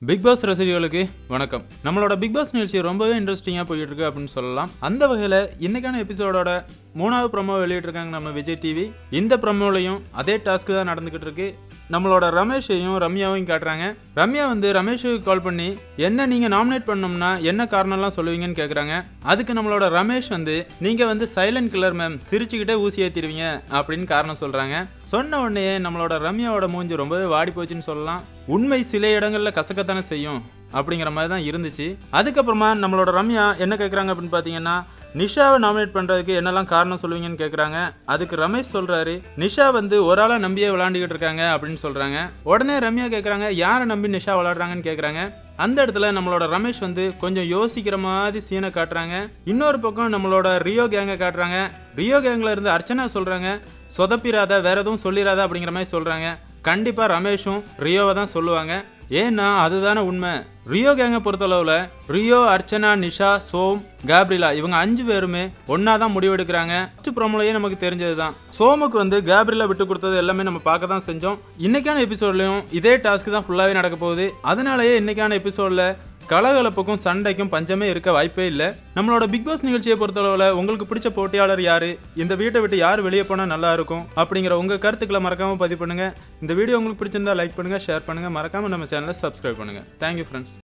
big pass ரசிகர்களுக்கு வணக்கம் நம்மளோட பிக் பாஸ் நிகழ்ச்சி ரொம்பவே இன்ட்ரெஸ்டிங்காக போயிட்டு இருக்கு அப்படின்னு சொல்லலாம் அந்த வகையில் இன்னைக்கான எபிசோடோட மூணாவது ப்ரொமோ வெளியிட்டிருக்காங்க நம்ம விஜய் டிவி இந்த ப்ரொமோலையும் அதே டாஸ்க் தான் நடந்துக்கிட்டு இருக்கு நம்மளோட ரமேஷையும் ரம்யாவையும் காட்டுறாங்க ரம்யா வந்து ரமேஷுக்கு கால் பண்ணி என்ன நீங்கள் நாமினேட் பண்ணோம்னா என்ன காரணம்லாம் சொல்லுவீங்கன்னு கேட்குறாங்க அதுக்கு நம்மளோட ரமேஷ் வந்து நீங்கள் வந்து சைலண்ட் கில்லர் மேம் சிரிச்சுக்கிட்டே ஊசி ஏற்றிடுவீங்க அப்படின்னு காரணம் சொல்கிறாங்க சொன்ன உடனே நம்மளோட ரம்யாவோட மூஞ்சி ரொம்பவே வாடி போச்சுன்னு சொல்லலாம் உண்மை சில இடங்கள்ல கசக்கத்தானே செய்யும் அப்படிங்கிற மாதிரி தான் இருந்துச்சு அதுக்கப்புறமா நம்மளோட ரம்யா என்ன கேட்குறாங்க அப்படின்னு பார்த்தீங்கன்னா நிஷாவை நாமினேட் பண்ணுறதுக்கு என்னெல்லாம் காரணம் சொல்லுவீங்கன்னு கேட்குறாங்க அதுக்கு ரமேஷ் சொல்கிறாரு நிஷா வந்து ஒரு ஆளாக நம்பியே விளாண்டுக்கிட்டு இருக்காங்க அப்படின்னு சொல்கிறாங்க உடனே ரம்யா கேட்குறாங்க யாரை நம்பி நிஷா விளாடுறாங்கன்னு கேட்குறாங்க அந்த இடத்துல நம்மளோட ரமேஷ் வந்து கொஞ்சம் யோசிக்கிற மாதிரி சீனை காட்டுறாங்க இன்னொரு பக்கம் நம்மளோட ரியோ கேங்கை காட்டுறாங்க ரியோ கேங்கில் இருந்து அர்ச்சனா சொல்கிறாங்க சொதப்பிராத வேற எதுவும் சொல்லிடாத அப்படிங்கிற மாதிரி சொல்கிறாங்க கண்டிப்பாக ரமேஷும் ரியோவை தான் சொல்லுவாங்க ஏன்னா அதுதானே உண்மை ரியோ கேங்கை பொறுத்தளவில் ரியோ அர்ச்சனா நிஷா சோம் கேப்ரிலா இவங்க அஞ்சு பேருமே ஒன்றா தான் முடிவெடுக்கிறாங்க ஃபஸ்ட் ப்ரோமோலையே நமக்கு தெரிஞ்சது தான் சோமுக்கு வந்து கேப்ரிலா விட்டு கொடுத்தது எல்லாமே நம்ம பார்க்க தான் செஞ்சோம் இன்னைக்கான எபிசோட்லையும் இதே டாஸ்க் தான் ஃபுல்லாகவே நடக்க போகுது அதனாலேயே இன்னைக்கான எபிசோடில் கலகலப்புக்கும் சண்டைக்கும் பஞ்சமே இருக்க வாய்ப்பே இல்லை நம்மளோட பிக் பாஸ் நிகழ்ச்சியை பொறுத்தளவில் உங்களுக்கு பிடிச்ச போட்டியாளர் யாரு இந்த வீட்டை விட்டு யார் வெளியே போனால் நல்லா இருக்கும் அப்படிங்கிற உங்க கருத்துக்களை மறக்காம பதிவு பண்ணுங்க இந்த வீடியோ உங்களுக்கு பிடிச்சிருந்தா லைக் பண்ணுங்க ஷேர் பண்ணுங்க மறக்காம நம்ம சேனலை சப்ஸ்கிரைப் பண்ணுங்க தேங்க்யூ ஃப்ரெண்ட்ஸ்